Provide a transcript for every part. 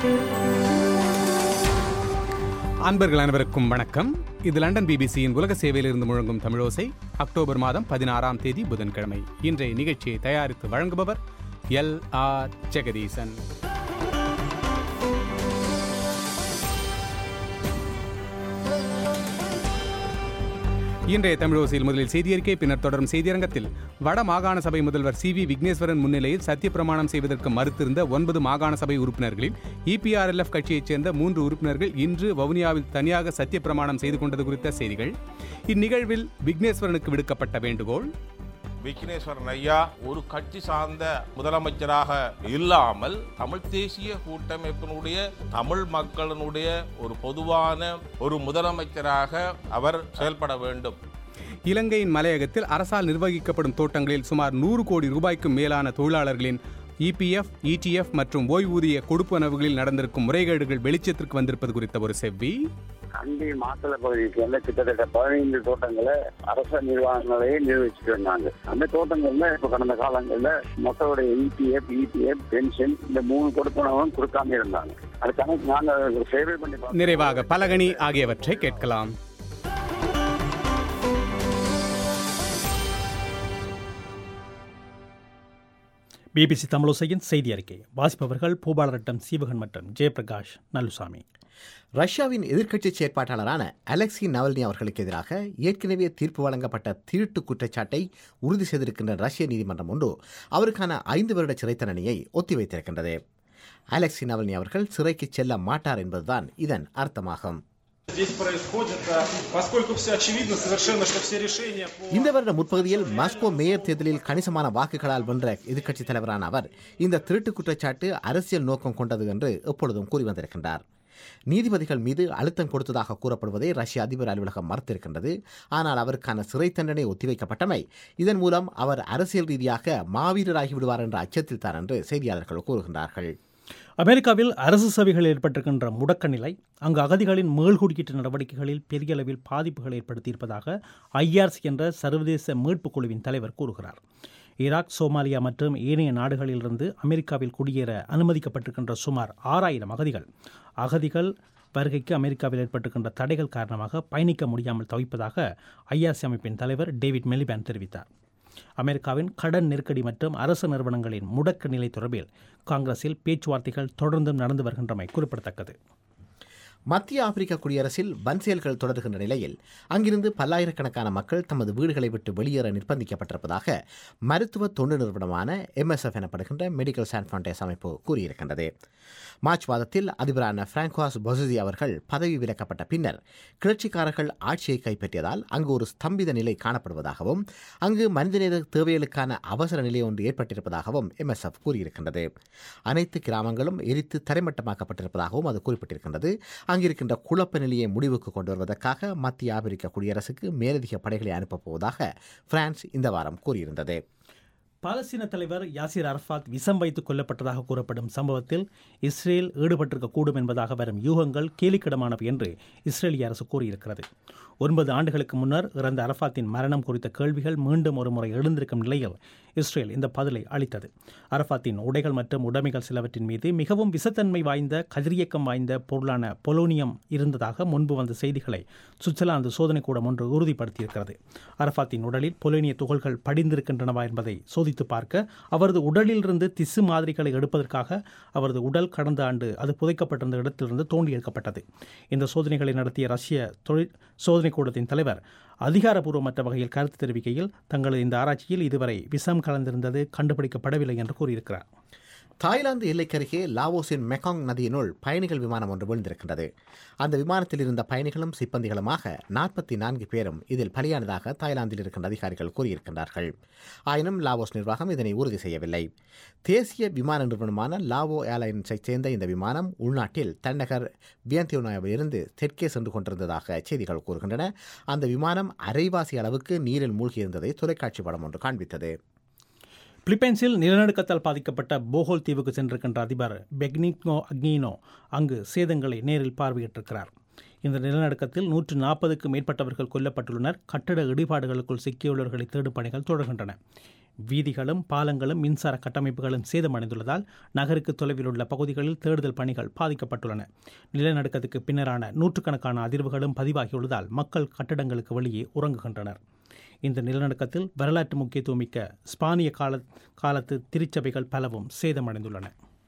அன்பர்கள் அனைவருக்கும் வணக்கம் இது லண்டன் பிபிசியின் உலக சேவையிலிருந்து முழங்கும் தமிழோசை அக்டோபர் மாதம் பதினாறாம் தேதி புதன்கிழமை இன்றைய நிகழ்ச்சியை தயாரித்து வழங்குபவர் எல் ஆர் ஜெகதீசன் இன்றைய தமிழோசையில் முதலில் செய்தியறிக்கை பின்னர் தொடரும் செய்தியரங்கத்தில் வட மாகாண சபை முதல்வர் சி வி விக்னேஸ்வரன் முன்னிலையில் சத்தியப்பிரமாணம் செய்வதற்கு மறுத்திருந்த ஒன்பது மாகாண சபை உறுப்பினர்களில் இபிஆர்எல்எஃப் கட்சியைச் சேர்ந்த மூன்று உறுப்பினர்கள் இன்று வவுனியாவில் தனியாக சத்தியப்பிரமாணம் செய்து கொண்டது குறித்த செய்திகள் இந்நிகழ்வில் விக்னேஸ்வரனுக்கு விடுக்கப்பட்ட வேண்டுகோள் விக்னேஸ்வரன் ஐயா ஒரு கட்சி சார்ந்த முதலமைச்சராக இல்லாமல் தமிழ் தேசிய கூட்டமைப்பினுடைய தமிழ் மக்களினுடைய ஒரு பொதுவான ஒரு முதலமைச்சராக அவர் செயல்பட வேண்டும் இலங்கையின் மலையகத்தில் அரசால் நிர்வகிக்கப்படும் தோட்டங்களில் சுமார் நூறு கோடி ரூபாய்க்கும் மேலான தொழிலாளர்களின் இபிஎஃப் இடிஎஃப் மற்றும் ஓய்வூதிய கொடுப்பனவுகளில் நடந்திருக்கும் முறைகேடுகள் வெளிச்சத்திற்கு வந்திருப்பது குறித்த ஒரு செவ்வி அண்டி மாத்தளை பகுதிக்கு வந்து கிட்டத்தட்ட பதினைந்து தோட்டங்களை அரச நிர்வாகங்களே நிர்வகிச்சுட்டு இருந்தாங்க அந்த தோட்டங்கள்ல இப்ப கடந்த காலங்கள்ல மக்களுடைய இபிஎஃப் இபிஎஃப் பென்ஷன் இந்த மூணு கொடுப்பனவும் கொடுக்காம இருந்தாங்க அது கணக்கு நாங்க சேவை பண்ணி பார்த்தோம். நிறைவாக பலகணி ஆகியவற்றை கேட்கலாம் பிபிசி தமிழோசையின் செய்தி அறிக்கை வாசிப்பவர்கள் பூபாலரட்டம் சீவகன் மற்றும் ஜெயபிரகாஷ் நல்லுசாமி ரஷ்யாவின் எதிர்க்கட்சி செயற்பாட்டாளரான அலெக்சி நவல்னி அவர்களுக்கு எதிராக ஏற்கனவே தீர்ப்பு வழங்கப்பட்ட திருட்டு குற்றச்சாட்டை உறுதி செய்திருக்கின்ற ரஷ்ய நீதிமன்றம் ஒன்று அவருக்கான ஐந்து வருட சிறை தண்டனையை ஒத்திவைத்திருக்கின்றது அலெக்சி நவல்னி அவர்கள் சிறைக்கு செல்ல மாட்டார் என்பதுதான் இதன் அர்த்தமாகும் Здесь происходит, а, поскольку все очевидно совершенно, что все решения по... இந்த வருட முற்பகுதியில் மாஸ்கோ மேயர் தேர்தலில் கணிசமான வாக்குகளால் வென்ற எதிர்க்கட்சித் தலைவரான அவர் இந்த திருட்டு குற்றச்சாட்டு அரசியல் நோக்கம் கொண்டது என்று எப்பொழுதும் கூறி வந்திருக்கின்றார் நீதிபதிகள் மீது அழுத்தம் கொடுத்ததாக கூறப்படுவதை ரஷ்ய அதிபர் அலுவலகம் மறுத்திருக்கின்றது ஆனால் அவருக்கான சிறை தண்டனை ஒத்திவைக்கப்பட்டமை இதன் மூலம் அவர் அரசியல் ரீதியாக மாவீரராகி விடுவார் என்ற அச்சத்தில் தான் என்று செய்தியாளர்கள் கூறுகின்றார்கள் அமெரிக்காவில் அரசு சபைகளில் ஏற்பட்டிருக்கின்ற முடக்க நிலை அங்கு அகதிகளின் மேல்குடியீட்டு நடவடிக்கைகளில் பெரிய அளவில் பாதிப்புகள் ஏற்படுத்தியிருப்பதாக ஐஆர்சி என்ற சர்வதேச மீட்புக் குழுவின் தலைவர் கூறுகிறார் ஈராக் சோமாலியா மற்றும் ஏனைய நாடுகளிலிருந்து அமெரிக்காவில் குடியேற அனுமதிக்கப்பட்டிருக்கின்ற சுமார் ஆறாயிரம் அகதிகள் அகதிகள் வருகைக்கு அமெரிக்காவில் ஏற்பட்டிருக்கின்ற தடைகள் காரணமாக பயணிக்க முடியாமல் தவிப்பதாக ஐஆர்சி அமைப்பின் தலைவர் டேவிட் மெலிபேன் தெரிவித்தார் அமெரிக்காவின் கடன் நெருக்கடி மற்றும் அரசு நிறுவனங்களின் முடக்க நிலை தொடர்பில் காங்கிரஸில் பேச்சுவார்த்தைகள் தொடர்ந்தும் நடந்து வருகின்றமை குறிப்பிடத்தக்கது மத்திய ஆப்பிரிக்க குடியரசில் வன் செயல்கள் தொடர்கின்ற நிலையில் அங்கிருந்து பல்லாயிரக்கணக்கான மக்கள் தமது வீடுகளை விட்டு வெளியேற நிர்பந்திக்கப்பட்டிருப்பதாக மருத்துவ தொண்டு நிறுவனமான எம்எஸ்எஃப் எனப்படுகின்ற மெடிக்கல் சான் ஃபவுண்டேஸ் அமைப்பு கூறியிருக்கின்றது மார்ச் மாதத்தில் அதிபரான பிராங்கோஸ் பொசிசி அவர்கள் பதவி விலக்கப்பட்ட பின்னர் கிளர்ச்சிக்காரர்கள் ஆட்சியை கைப்பற்றியதால் அங்கு ஒரு ஸ்தம்பித நிலை காணப்படுவதாகவும் அங்கு மனிதநேய தேவைகளுக்கான அவசர நிலை ஒன்று ஏற்பட்டிருப்பதாகவும் எம்எஸ்எஃப் கூறியிருக்கின்றது அனைத்து கிராமங்களும் எரித்து தரைமட்டமாக்கப்பட்டிருப்பதாகவும் அது குறிப்பிட்டிருக்கின்றது அங்கிருக்கின்ற குழப்ப நிலையை முடிவுக்கு கொண்டு வருவதற்காக மத்திய ஆப்பிரிக்க குடியரசுக்கு மேலதிக படைகளை அனுப்பப் போவதாக பிரான்ஸ் இந்த வாரம் கூறியிருந்தது பாலஸ்தீன தலைவர் யாசிர் அரஃபாத் விஷம் வைத்து கொல்லப்பட்டதாக கூறப்படும் சம்பவத்தில் இஸ்ரேல் ஈடுபட்டிருக்கக்கூடும் என்பதாக வரும் யூகங்கள் கேலிக்கிடமானவை என்று இஸ்ரேலிய அரசு கூறியிருக்கிறது ஒன்பது ஆண்டுகளுக்கு முன்னர் இறந்த அரஃபாத்தின் மரணம் குறித்த கேள்விகள் மீண்டும் ஒருமுறை எழுந்திருக்கும் நிலையில் இஸ்ரேல் இந்த பதிலை அளித்தது அரஃபாத்தின் உடைகள் மற்றும் உடைமைகள் சிலவற்றின் மீது மிகவும் விசத்தன்மை வாய்ந்த கதிரியக்கம் வாய்ந்த பொருளான பொலோனியம் இருந்ததாக முன்பு வந்த செய்திகளை சுவிட்சர்லாந்து சோதனைக்கூடம் ஒன்று உறுதிப்படுத்தியிருக்கிறது அரஃபாத்தின் உடலில் பொலோனிய துகள்கள் படிந்திருக்கின்றனவா என்பதை சோதித்து பார்க்க அவரது உடலிலிருந்து திசு மாதிரிகளை எடுப்பதற்காக அவரது உடல் கடந்த ஆண்டு அது புதைக்கப்பட்டிருந்த இடத்திலிருந்து தோண்டி எடுக்கப்பட்டது இந்த சோதனைகளை நடத்திய ரஷ்ய தொழில் சோதனை கூடத்தின் தலைவர் அதிகாரப்பூர்வமற்ற வகையில் கருத்து தெரிவிக்கையில் தங்களது இந்த ஆராய்ச்சியில் இதுவரை விஷம் கலந்திருந்தது கண்டுபிடிக்கப்படவில்லை என்று கூறியிருக்கிறார் தாய்லாந்து எல்லைக்கருகே லாவோஸின் மெக்காங் நதியினுள் பயணிகள் விமானம் ஒன்று விழுந்திருக்கின்றது அந்த விமானத்தில் இருந்த பயணிகளும் சிப்பந்திகளுமாக நாற்பத்தி நான்கு பேரும் இதில் பலியானதாக தாய்லாந்தில் இருக்கின்ற அதிகாரிகள் கூறியிருக்கின்றார்கள் ஆயினும் லாவோஸ் நிர்வாகம் இதனை உறுதி செய்யவில்லை தேசிய விமான நிறுவனமான லாவோ ஏர்லைன்ஸைச் சேர்ந்த இந்த விமானம் உள்நாட்டில் தன்னகர் வியந்தியோனாவிலிருந்து தெற்கே சென்று கொண்டிருந்ததாக செய்திகள் கூறுகின்றன அந்த விமானம் அரைவாசி அளவுக்கு நீரில் மூழ்கியிருந்ததை தொலைக்காட்சி படம் ஒன்று காண்பித்தது பிலிப்பைன்ஸில் நிலநடுக்கத்தால் பாதிக்கப்பட்ட போஹோல் தீவுக்கு சென்றிருக்கின்ற அதிபர் பெக்னிக்னோ அக்னினோ அங்கு சேதங்களை நேரில் பார்வையிட்டிருக்கிறார் இந்த நிலநடுக்கத்தில் நூற்று நாற்பதுக்கும் மேற்பட்டவர்கள் கொல்லப்பட்டுள்ளனர் கட்டட இடிபாடுகளுக்குள் சிக்கியுள்ளவர்களை தேடும் பணிகள் தொடர்கின்றன வீதிகளும் பாலங்களும் மின்சார கட்டமைப்புகளும் சேதமடைந்துள்ளதால் நகருக்கு தொலைவில் உள்ள பகுதிகளில் தேடுதல் பணிகள் பாதிக்கப்பட்டுள்ளன நிலநடுக்கத்துக்கு பின்னரான நூற்றுக்கணக்கான அதிர்வுகளும் பதிவாகியுள்ளதால் மக்கள் கட்டடங்களுக்கு வெளியே உறங்குகின்றனர் இந்த நிலநடுக்கத்தில் வரலாற்று முக்கியத்துவமிக்க ஸ்பானிய கால காலத்து திருச்சபைகள் பலவும் சேதமடைந்துள்ளன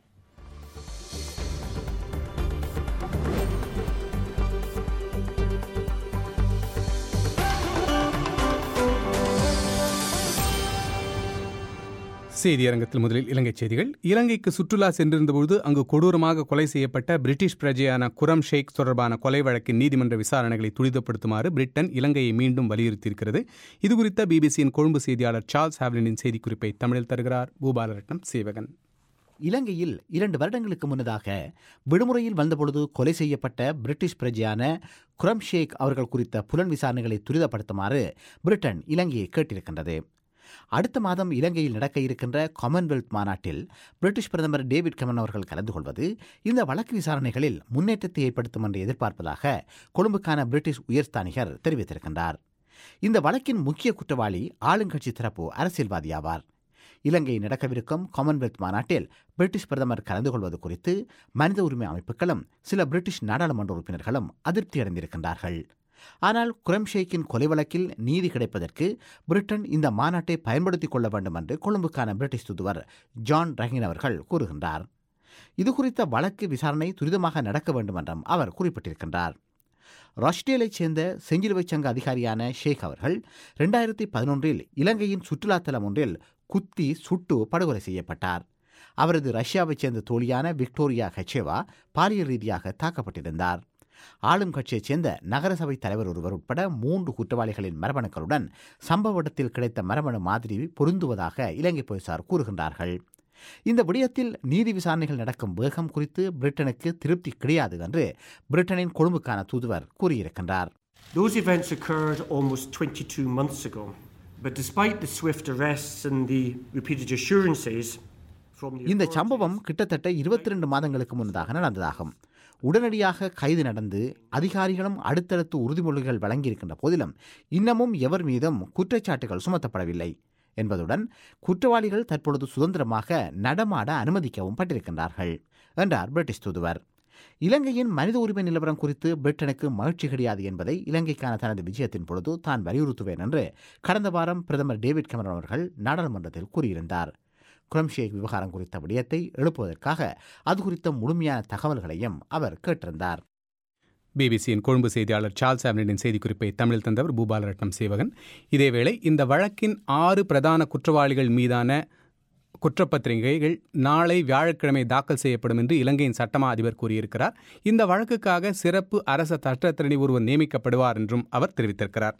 செய்தியரங்கத்தில் முதலில் இலங்கை செய்திகள் இலங்கைக்கு சுற்றுலா சென்றிருந்தபோது அங்கு கொடூரமாக கொலை செய்யப்பட்ட பிரிட்டிஷ் பிரஜையான குரம் ஷேக் தொடர்பான கொலை வழக்கின் நீதிமன்ற விசாரணைகளை துரிதப்படுத்துமாறு பிரிட்டன் இலங்கையை மீண்டும் வலியுறுத்தியிருக்கிறது இதுகுறித்த பிபிசியின் கொழும்பு செய்தியாளர் சார்ல்ஸ் ஹாவ்லினின் செய்திக்குறிப்பை தமிழில் தருகிறார் பூபாலரட்னம் சேவகன் இலங்கையில் இரண்டு வருடங்களுக்கு முன்னதாக விடுமுறையில் வந்தபொழுது கொலை செய்யப்பட்ட பிரிட்டிஷ் பிரஜையான குரம் ஷேக் அவர்கள் குறித்த புலன் விசாரணைகளை துரிதப்படுத்துமாறு பிரிட்டன் இலங்கையை கேட்டிருக்கின்றது அடுத்த மாதம் இலங்கையில் நடக்க இருக்கின்ற காமன்வெல்த் மாநாட்டில் பிரிட்டிஷ் பிரதமர் டேவிட் கமன் அவர்கள் கலந்து கொள்வது இந்த வழக்கு விசாரணைகளில் முன்னேற்றத்தை ஏற்படுத்தும் என்று எதிர்பார்ப்பதாக கொழும்புக்கான பிரிட்டிஷ் உயர்ஸ்தானிகர் தெரிவித்திருக்கின்றார் இந்த வழக்கின் முக்கிய குற்றவாளி ஆளுங்கட்சி தரப்பு அரசியல்வாதி ஆவார் இலங்கை நடக்கவிருக்கும் காமன்வெல்த் மாநாட்டில் பிரிட்டிஷ் பிரதமர் கலந்து கொள்வது குறித்து மனித உரிமை அமைப்புகளும் சில பிரிட்டிஷ் நாடாளுமன்ற உறுப்பினர்களும் அதிருப்தி அடைந்திருக்கின்றார்கள் ஆனால் குரம் ஷேக்கின் கொலை வழக்கில் நீதி கிடைப்பதற்கு பிரிட்டன் இந்த மாநாட்டை பயன்படுத்திக் கொள்ள வேண்டும் என்று கொழும்புக்கான பிரிட்டிஷ் தூதுவர் ஜான் ரஹின் அவர்கள் கூறுகின்றார் இதுகுறித்த வழக்கு விசாரணை துரிதமாக நடக்க வேண்டும் என்றும் அவர் குறிப்பிட்டிருக்கின்றார் ராஷ்டேலைச் சேர்ந்த செஞ்சிலுவைச் சங்க அதிகாரியான ஷேக் அவர்கள் ரெண்டாயிரத்தி பதினொன்றில் இலங்கையின் சுற்றுலாத்தலம் ஒன்றில் குத்தி சுட்டு படுகொலை செய்யப்பட்டார் அவரது ரஷ்யாவைச் சேர்ந்த தோழியான விக்டோரியா ஹெச்சேவா பாலியல் ரீதியாக தாக்கப்பட்டிருந்தார் ஆளும் கட்சியைச் சேர்ந்த நகரசபை தலைவர் ஒருவர் உட்பட மூன்று குற்றவாளிகளின் மரபணுக்களுடன் சம்பவ இடத்தில் கிடைத்த மரபணு மாதிரி பொருந்துவதாக இலங்கை போலீசார் கூறுகின்றார்கள் இந்த விடயத்தில் நீதி விசாரணைகள் நடக்கும் வேகம் குறித்து பிரிட்டனுக்கு திருப்தி கிடையாது என்று பிரிட்டனின் கொழும்புக்கான தூதுவர் கூறியிருக்கின்றார் Those events occurred almost 22 months ago, but despite the swift arrests and the repeated assurances from the இந்த authorities- சம்பவம் கிட்டத்தட்ட இருபத்தி ரெண்டு மாதங்களுக்கு முன்னதாக நடந்ததாகும் உடனடியாக கைது நடந்து அதிகாரிகளும் அடுத்தடுத்து உறுதிமொழிகள் வழங்கியிருக்கின்ற போதிலும் இன்னமும் எவர் மீதும் குற்றச்சாட்டுகள் சுமத்தப்படவில்லை என்பதுடன் குற்றவாளிகள் தற்பொழுது சுதந்திரமாக நடமாட அனுமதிக்கவும் பட்டிருக்கின்றார்கள் என்றார் பிரிட்டிஷ் தூதுவர் இலங்கையின் மனித உரிமை நிலவரம் குறித்து பிரிட்டனுக்கு மகிழ்ச்சி கிடையாது என்பதை இலங்கைக்கான தனது விஜயத்தின் பொழுது தான் வலியுறுத்துவேன் என்று கடந்த வாரம் பிரதமர் டேவிட் கமரன் அவர்கள் நாடாளுமன்றத்தில் கூறியிருந்தார் குரம்ஷேக் விவகாரம் குறித்த விடயத்தை எழுப்புவதற்காக அது குறித்த முழுமையான தகவல்களையும் அவர் கேட்டிருந்தார் பிபிசியின் கொழும்பு செய்தியாளர் சார்ல்ஸ் ஆவ்னின் செய்திக்குறிப்பை தமிழில் தந்தவர் பூபாலரட்னம் சேவகன் இதேவேளை இந்த வழக்கின் ஆறு பிரதான குற்றவாளிகள் மீதான குற்றப்பத்திரிகைகள் நாளை வியாழக்கிழமை தாக்கல் செய்யப்படும் என்று இலங்கையின் சட்டமா அதிபர் கூறியிருக்கிறார் இந்த வழக்குக்காக சிறப்பு அரச சட்டத்திரணி ஒருவர் நியமிக்கப்படுவார் என்றும் அவர் தெரிவித்திருக்கிறார்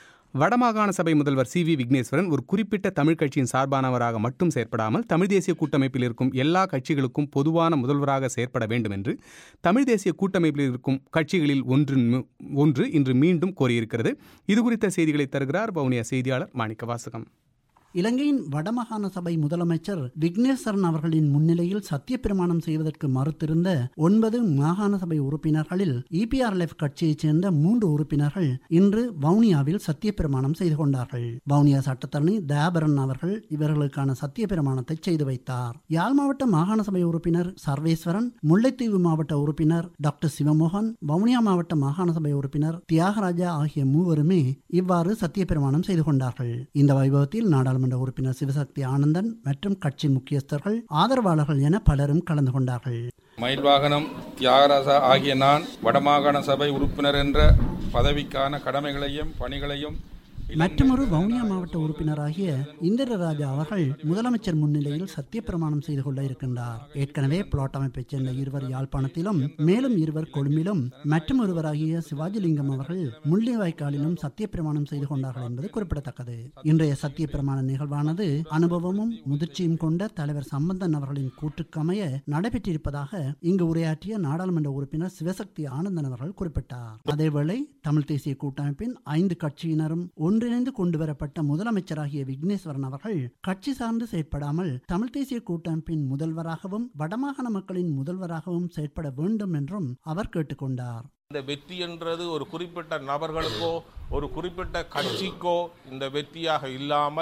வடமாகாண சபை முதல்வர் சி வி விக்னேஸ்வரன் ஒரு குறிப்பிட்ட தமிழ் கட்சியின் சார்பானவராக மட்டும் செயற்படாமல் தமிழ் தேசிய கூட்டமைப்பில் இருக்கும் எல்லா கட்சிகளுக்கும் பொதுவான முதல்வராக செயற்பட வேண்டும் என்று தமிழ் தேசிய கூட்டமைப்பில் இருக்கும் கட்சிகளில் ஒன்று ஒன்று இன்று மீண்டும் கோரியிருக்கிறது இதுகுறித்த செய்திகளை தருகிறார் வவுனியா செய்தியாளர் மாணிக்க வாசகம் இலங்கையின் வடமாகாண சபை முதலமைச்சர் விக்னேஸ்வரன் அவர்களின் முன்னிலையில் சத்தியப்பிரமாணம் செய்வதற்கு மறுத்திருந்த ஒன்பது மாகாண சபை உறுப்பினர்களில் இபிஆர்எல்எஃப் கட்சியைச் சேர்ந்த மூன்று உறுப்பினர்கள் இன்று வவுனியாவில் சத்தியப்பிரமாணம் செய்து கொண்டார்கள் வவுனியா சட்டத்தரணி தயாபரன் அவர்கள் இவர்களுக்கான சத்தியப்பிரமாணத்தை செய்து வைத்தார் யாழ் மாவட்ட மாகாண சபை உறுப்பினர் சர்வேஸ்வரன் முல்லைத்தீவு மாவட்ட உறுப்பினர் டாக்டர் சிவமோகன் வவுனியா மாவட்ட மாகாண சபை உறுப்பினர் தியாகராஜா ஆகிய மூவருமே இவ்வாறு சத்தியப்பிரமாணம் செய்து கொண்டார்கள் இந்த வைபவத்தில் நாடாளுமன்ற உறுப்பினர் சிவசக்தி ஆனந்தன் மற்றும் கட்சி முக்கியஸ்தர்கள் ஆதரவாளர்கள் என பலரும் கலந்து கொண்டார்கள் மயில்வாகனம் தியாகராசா ஆகிய நான் வடமாகாண சபை உறுப்பினர் என்ற பதவிக்கான கடமைகளையும் பணிகளையும் மற்றொரு வவுனியா மாவட்ட உறுப்பினராகிய இந்திரராஜா அவர்கள் முதலமைச்சர் முன்னிலையில் சத்தியப்பிரமாணம் செய்து கொள்ள இருக்கின்றார் ஏற்கனவே பிளாட் அமைப்பைச் சேர்ந்த இருவர் யாழ்ப்பாணத்திலும் மேலும் இருவர் கொழும்பிலும் மற்றும் ஒருவராகிய சிவாஜிலிங்கம் அவர்கள் முள்ளிவாய்க்காலிலும் சத்தியப்பிரமாணம் செய்து கொண்டார்கள் என்பது குறிப்பிடத்தக்கது இன்றைய சத்தியப்பிரமாண நிகழ்வானது அனுபவமும் முதிர்ச்சியும் கொண்ட தலைவர் சம்பந்தன் அவர்களின் கூற்றுக்கமைய நடைபெற்றிருப்பதாக இங்கு உரையாற்றிய நாடாளுமன்ற உறுப்பினர் சிவசக்தி ஆனந்தன் அவர்கள் குறிப்பிட்டார் அதேவேளை தமிழ் தேசிய கூட்டமைப்பின் ஐந்து கட்சியினரும் ஒன்றிணைந்து கொண்டுவரப்பட்ட முதலமைச்சராகிய விக்னேஸ்வரன் அவர்கள் கட்சி சார்ந்து செயற்படாமல் தமிழ் தேசிய கூட்டமைப்பின் முதல்வராகவும் வடமாகாண மக்களின் முதல்வராகவும் செயற்பட வேண்டும் என்றும் அவர் கேட்டுக்கொண்டார் இந்த வெற்றி என்றது ஒரு குறிப்பிட்ட நபர்களுக்கோ ஒரு குறிப்பிட்ட கட்சிக்கோ இந்த வெற்றியாக இல்லாமல்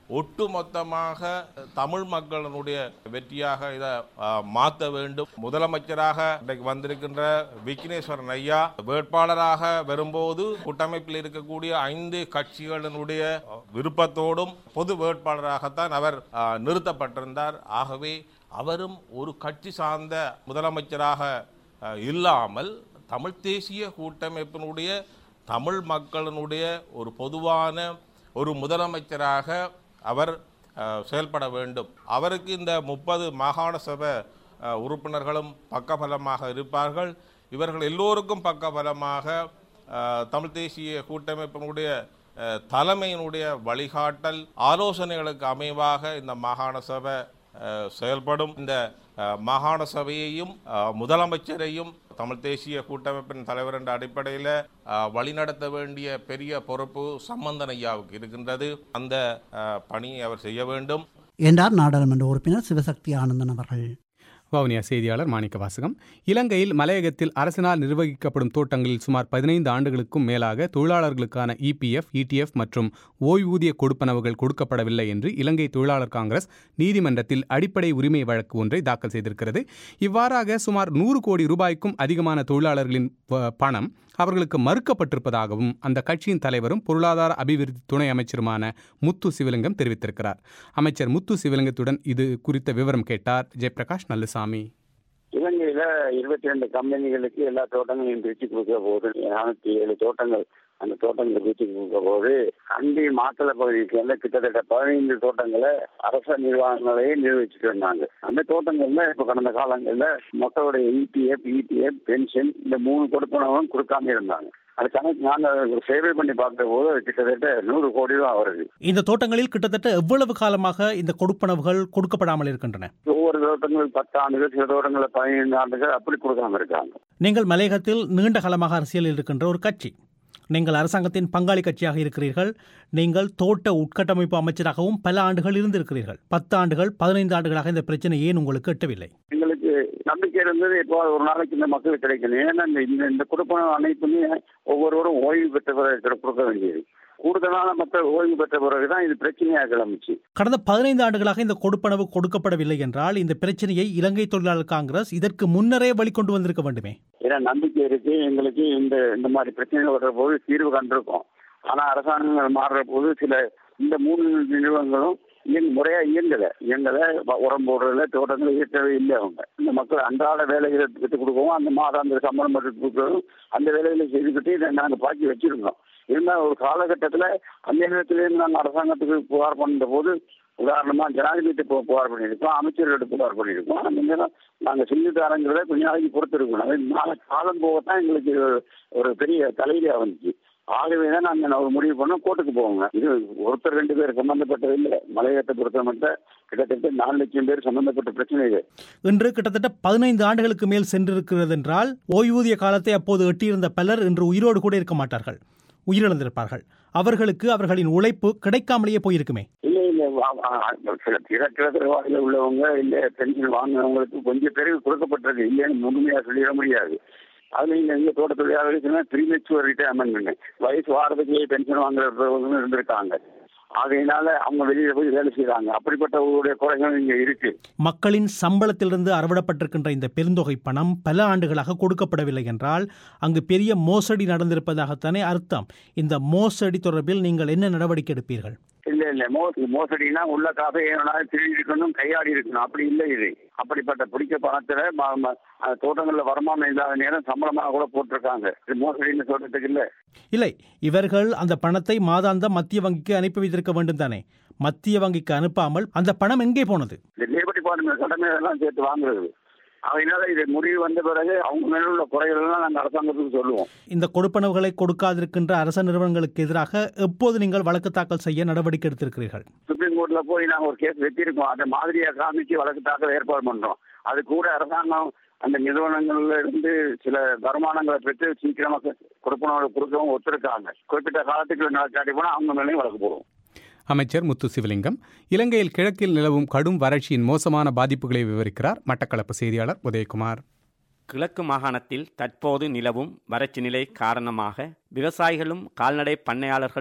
ஒட்டுமொத்தமாக தமிழ் மக்களினுடைய வெற்றியாக இதை மாற்ற வேண்டும் முதலமைச்சராக இன்றைக்கு வந்திருக்கின்ற விக்னேஸ்வரன் ஐயா வேட்பாளராக வரும்போது கூட்டமைப்பில் இருக்கக்கூடிய ஐந்து கட்சிகளினுடைய விருப்பத்தோடும் பொது வேட்பாளராகத்தான் அவர் ஆ, நிறுத்தப்பட்டிருந்தார் ஆகவே அவரும் ஒரு கட்சி சார்ந்த முதலமைச்சராக ஆ, இல்லாமல் தமிழ் தேசிய கூட்டமைப்பினுடைய தமிழ் மக்களினுடைய ஒரு பொதுவான ஒரு முதலமைச்சராக அவர் அஹ், செயல்பட வேண்டும் அவருக்கு இந்த முப்பது மாகாண சபை அஹ், உறுப்பினர்களும் பக்கபலமாக இருப்பார்கள் இவர்கள் எல்லோருக்கும் பக்கபலமாக அஹ், தமிழ் தேசிய கூட்டமைப்பினுடைய அஹ், தலைமையினுடைய வழிகாட்டல் ஆலோசனைகளுக்கு அமைவாக இந்த மாகாண சபை அஹ், செயல்படும் இந்த அஹ், மாகாண சபையையும் அஹ், முதலமைச்சரையும் தமிழ் தேசிய கூட்டமைப்பின் தலைவர் என்ற அடிப்படையில் அஹ், வழிநடத்த வேண்டிய பெரிய பொறுப்பு சம்பந்தன் ஐயாவுக்கு இருக்கின்றது அந்த அஹ், பணியை அவர் செய்ய வேண்டும் என்றார் நாடாளுமன்ற உறுப்பினர் சிவசக்தி ஆனந்தன் அவர்கள் வவுனியா செய்தியாளர் மாணிக்க வாசகம் இலங்கையில் மலையகத்தில் அரசினால் நிர்வகிக்கப்படும் தோட்டங்களில் சுமார் பதினைந்து ஆண்டுகளுக்கும் மேலாக தொழிலாளர்களுக்கான இபிஎஃப் இடிஎஃப் மற்றும் ஓய்வூதிய கொடுப்பனவுகள் கொடுக்கப்படவில்லை என்று இலங்கை தொழிலாளர் காங்கிரஸ் நீதிமன்றத்தில் அடிப்படை உரிமை வழக்கு ஒன்றை தாக்கல் செய்திருக்கிறது இவ்வாறாக சுமார் நூறு கோடி ரூபாய்க்கும் அதிகமான தொழிலாளர்களின் வ- பணம் அவர்களுக்கு மறுக்கப்பட்டிருப்பதாகவும் அந்த கட்சியின் தலைவரும் பொருளாதார அபிவிருத்தி துணை அமைச்சருமான முத்து சிவலிங்கம் தெரிவித்திருக்கிறார் அமைச்சர் முத்து சிவலிங்கத்துடன் இது குறித்த விவரம் கேட்டார் ஜெயபிரகாஷ் நல்லுசாமி இலங்கையில இருபத்தி ரெண்டு கம்பெனிகளுக்கு எல்லா தோட்டங்களையும் பிரிச்சு கொடுக்க போது நானூத்தி ஏழு தோட்டங்கள் அந்த தோட்டங்களை பிரிச்சு கொடுக்க போது கண்டி மாத்தள பகுதிக்கு வந்து கிட்டத்தட்ட பதினைந்து தோட்டங்களை அரச நிர்வாகங்களையே நிர்வகிச்சுட்டு இருந்தாங்க அந்த தோட்டங்கள்ல இப்ப கடந்த காலங்கள்ல மக்களுடைய இபிஎஃப் இபிஎஃப் பென்ஷன் இந்த மூணு கொடுப்பனவும் கொடுக்காம இருந்தாங்க அது கணக்கு நாங்கள் சேவை பண்ணி பார்த்த போது அது கிட்டத்தட்ட நூறு கோடி ரூபா வருது இந்த தோட்டங்களில் கிட்டத்தட்ட எவ்வளவு காலமாக இந்த கொடுப்பனவுகள் கொடுக்கப்படாமல் இருக்கின்றன ஒவ்வொரு தோட்டங்கள் பத்து ஆண்டுகள் சில தோட்டங்களில் பதினைந்து ஆண்டுகள் அப்படி கொடுக்காம இருக்காங்க நீங்கள் மலையகத்தில் நீண்ட காலமாக அரசியலில் இருக்கின்ற ஒரு கட்சி நீங்கள் அரசாங்கத்தின் பங்காளி கட்சியாக இருக்கிறீர்கள் நீங்கள் தோட்ட உட்கட்டமைப்பு அமைச்சராகவும் பல ஆண்டுகள் இருந்திருக்கிறீர்கள் பத்து ஆண்டுகள் பதினைந்து ஆண்டுகளாக இந்த பிரச்சனை ஏன் உங்களுக்கு எட்டவில்லை எங்களுக்கு நம்பிக்கை இருந்தது இப்போ ஒரு நாளைக்கு இந்த மக்களுக்கு கிடைக்கணும் ஏன்னா இந்த இந்த- இந்த கொடுப்பன அனைத்துமே ஒவ்வொருவரும் ஓய்வு பெற்ற பிறகு கொடுக்க வேண்டியது கூடுதலான மக்கள் ஓய்வு பெற்ற பிறகுதான் இது பிரச்சனையாக கிளம்பிச்சு கடந்த பதினைந்து ஆண்டுகளாக இந்த கொடுப்பனவு கொடுக்கப்படவில்லை என்றால் இந்த பிரச்சனையை இலங்கை தொழிலாளர் காங்கிரஸ் இதற்கு முன்னரே வெளிக்கொண்டு வந்திருக்க வேண்டுமே ஏன்னா நம்பிக்கை இருக்கு எங்களுக்கு இந்த இந்த மாதிரி பிரச்சனைகள் வர்ற போது தீர்வு கண்டிருக்கோம் ஆனா அரசாங்கங்கள் மாறுற போது சில இந்த மூணு நிறுவனங்களும் இயங்க முறையா இயங்கல இயங்கல வ- உரம் போடுறதுல தோட்டங்களை இயற்றவே இல்லை அவங்க இந்த மக்கள் அன்றாட வேலைகளை எடுத்து கொடுக்கவும் அந்த மாதாந்திர சம்பளம் மட்டும் கொடுக்கறதும் அந்த வேலைகளை செய்துக்கிட்டு இதை நாங்க பாக்கி வச்சிருந்தோம் இருந்தால் ஒரு காலகட்டத்துல அந்த நேரத்திலேருந்து நாங்கள் அரசாங்கத்துக்கு புகார் பண்ணுற போது உதாரணமா ஜனாதிபதி பு- புகார் பண்ணியிருக்கோம் அமைச்சர்கிட்ட புகார் பண்ணியிருக்கோம் அந்த நேரம் நாங்க செஞ்சு தரங்கிறத கொஞ்ச நாளைக்கு பொறுத்து இருக்கணும் அது நாளை காலம் போகத்தான் எங்களுக்கு ஒரு- ஒரு பெரிய தலைவியா வந்துச்சு ஆகவே தான் நாங்கள் ஒரு முடிவு பண்ணோம் கோர்ட்டுக்கு போவோங்க இது ஒருத்தர் ரெண்டு பேர் சம்பந்தப்பட்டது இல்லை மலையகத்தை பொறுத்த மட்டும் கிட்டத்தட்ட நாலு லட்சம் பேர் சம்பந்தப்பட்ட பிரச்சனை இது இன்று கிட்டத்தட்ட பதினைந்து ஆண்டுகளுக்கு மேல் சென்றிருக்கிறது என்றால் ஓய்வூதிய காலத்தை அப்போது எட்டியிருந்த பலர் இன்று உயிரோடு கூட இருக்க மாட்டார்கள் உயிரிழந்திருப்பார்கள் அவர்களுக்கு அவர்களின் உழைப்பு கிடைக்காமலேயே போயிருக்குமே இல்ல இல்ல வா- வா- சில திறக்கிறவாதிகள் உள்ளவங்க இல்ல பென்ஷன் வாங்கினவங்களுக்கு கொஞ்சம் பேருக்கு கொடுக்கப்பட்டது இல்லைன்னு முழுமையா சொல்லிட முடியாது அதுல இங்க எங்க தோட்ட தொழிலாளர்களுக்கு ப்ரீ மெச்சூர் ரிட்டையர்மெண்ட் வயசு வாரத்துக்குள்ளே பென்ஷன் வாங்குறவங்க இருந்திருக்காங்க ஆகையினால அவங்க வெளியில போய் வேலை செய்யறாங்க அப்படிப்பட்டவங்களுடைய குறைகள் இங்க இருக்கு மக்களின் சம்பளத்திலிருந்து அறவிடப்பட்டிருக்கின்ற இந்த பெருந்தொகை பணம் பல ஆண்டுகளாக கொடுக்கப்படவில்லை என்றால் அங்கு பெரிய மோசடி நடந்திருப்பதாகத்தானே அர்த்தம் இந்த மோசடி தொடர்பில் நீங்கள் என்ன நடவடிக்கை எடுப்பீர்கள் இல்ல இல்ல மோ மோசடினா உள்ள காசை ஏனாலும் திருடி இருக்கணும் கையாடி இருக்கணும் அப்படி இல்லை இது அப்படிப்பட்ட பிடிக்க பணத்துல ம- ம- அந்த தோட்டங்கள்ல வருமானம் இல்லாத நேரம் சம்பளமாக கூட போட்டிருக்காங்க இது மோசடின்னு சொல்றதுக்கு இல்ல இல்லை இவர்கள் அந்த பணத்தை மாதாந்தம் மத்திய வங்கிக்கு அனுப்பி வைத்திருக்க வேண்டும் தானே மத்திய வங்கிக்கு அனுப்பாமல் அந்த பணம் எங்கே போனது இந்த லேபர் டிபார்ட்மெண்ட் கடமை எல்லாம் சேர்த்து வாங்குறது அதனால இது முடிவு வந்த பிறகு அவங்க மேல உள்ள குறைகள் எல்லாம் நாங்க அரசாங்கத்துக்கு சொல்லுவோம் இந்த கொடுப்பனவுகளை கொடுக்காதிருக்கின்ற அரச நிறுவனங்களுக்கு எதிராக எப்போது நீங்கள் வழக்கு தாக்கல் செய்ய நடவடிக்கை எடுத்திருக்கிறீர்கள் சுப்ரீம் கோர்ட்ல போய் நாங்க ஒரு கேஸ் வச்சிருக்கோம் அதை மாதிரியா காமிச்சு வழக்கு தாக்கல் ஏற்பாடு பண்றோம் அது கூட அரசாங்கம் அந்த நிறுவனங்கள்ல இருந்து சில வருமானங்களை பெற்று சீக்கிரமா கொடுப்பனோட கொடுக்கவும் ஒத்துருக்காங்க குறிப்பிட்ட காலத்துக்கு நடக்காட்டி போனா அவங்க மேலேயும் வழக்கு போடுவோம் அமைச்சர் முத்து சிவலிங்கம் இலங்கையில் கிழக்கில் நிலவும் கடும் வறட்சியின் மோசமான பாதிப்புகளை விவரிக்கிறார் மட்டக்களப்பு செய்தியாளர் உதயகுமார் கிழக்கு மாகாணத்தில் தற்போது நிலவும் வறட்சி நிலை காரணமாக விவசாயிகளும் கால்நடை பண்ணையாளர்களும்